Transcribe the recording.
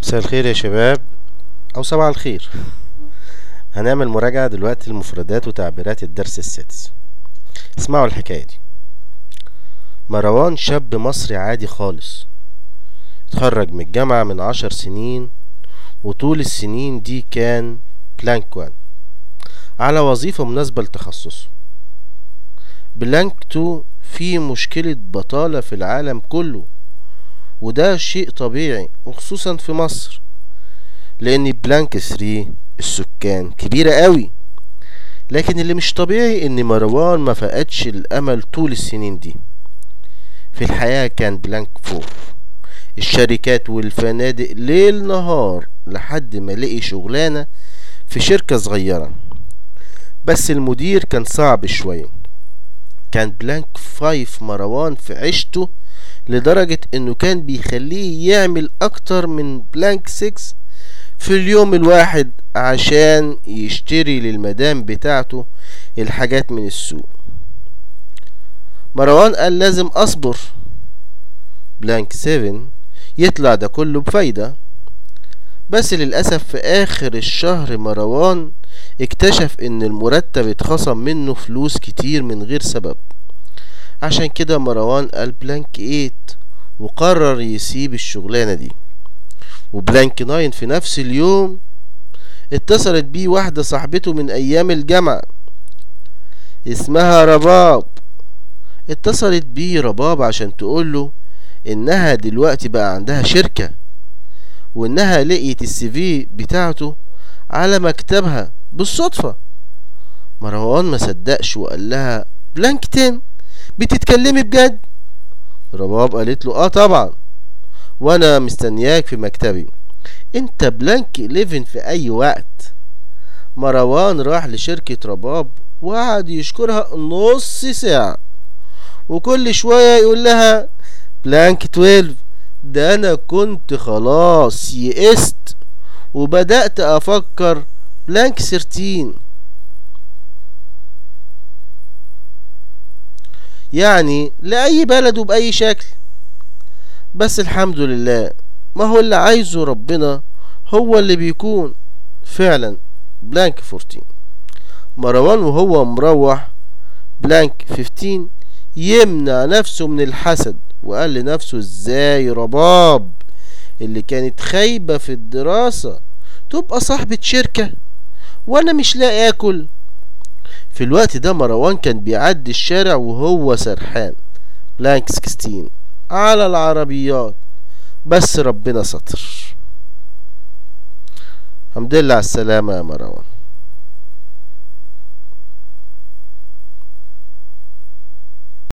مساء الخير يا شباب او صباح الخير هنعمل مراجعة دلوقتي لمفردات وتعبيرات الدرس السادس اسمعوا الحكاية دي مروان شاب مصري عادي خالص اتخرج من الجامعة من عشر سنين وطول السنين دي كان بلانك وان على وظيفة مناسبة لتخصصه بلانك تو في مشكلة بطالة في العالم كله وده شيء طبيعي وخصوصا في مصر لان بلانك 3 السكان كبيرة قوي لكن اللي مش طبيعي ان مروان ما فقدش الامل طول السنين دي في الحياة كان بلانك فوق الشركات والفنادق ليل نهار لحد ما لقي شغلانة في شركة صغيرة بس المدير كان صعب شوية كان بلانك فايف مروان في عيشته لدرجة انه كان بيخليه يعمل اكتر من بلانك 6 في اليوم الواحد عشان يشتري للمدام بتاعته الحاجات من السوق مروان قال لازم اصبر بلانك 7 يطلع ده كله بفايدة بس للأسف في آخر الشهر مروان اكتشف ان المرتب اتخصم منه فلوس كتير من غير سبب عشان كده مروان قال بلانك 8 وقرر يسيب الشغلانة دي وبلانك 9 في نفس اليوم اتصلت بيه واحدة صاحبته من أيام الجامعة اسمها رباب اتصلت بيه رباب عشان تقوله إنها دلوقتي بقى عندها شركة وإنها لقيت السي في بتاعته على مكتبها بالصدفة مروان ما صدقش وقال لها بلانك 10 بتتكلمي بجد رباب قالت له اه طبعا وانا مستنياك في مكتبي انت بلانك 11 في اي وقت مروان راح لشركة رباب وقعد يشكرها نص ساعة وكل شوية يقول لها بلانك 12 ده انا كنت خلاص يئست وبدأت افكر بلانك 13 يعني لأي بلد وبأي شكل بس الحمد لله ما هو اللي عايزه ربنا هو اللي بيكون فعلا بلانك 14 مروان وهو مروح بلانك 15 يمنع نفسه من الحسد وقال لنفسه ازاي رباب اللي كانت خايبة في الدراسة تبقى صاحبة شركة وانا مش لاقي اكل في الوقت ده مروان كان بيعدي الشارع وهو سرحان بلانك 16 على العربيات بس ربنا ستر الحمد لله على السلامة يا مروان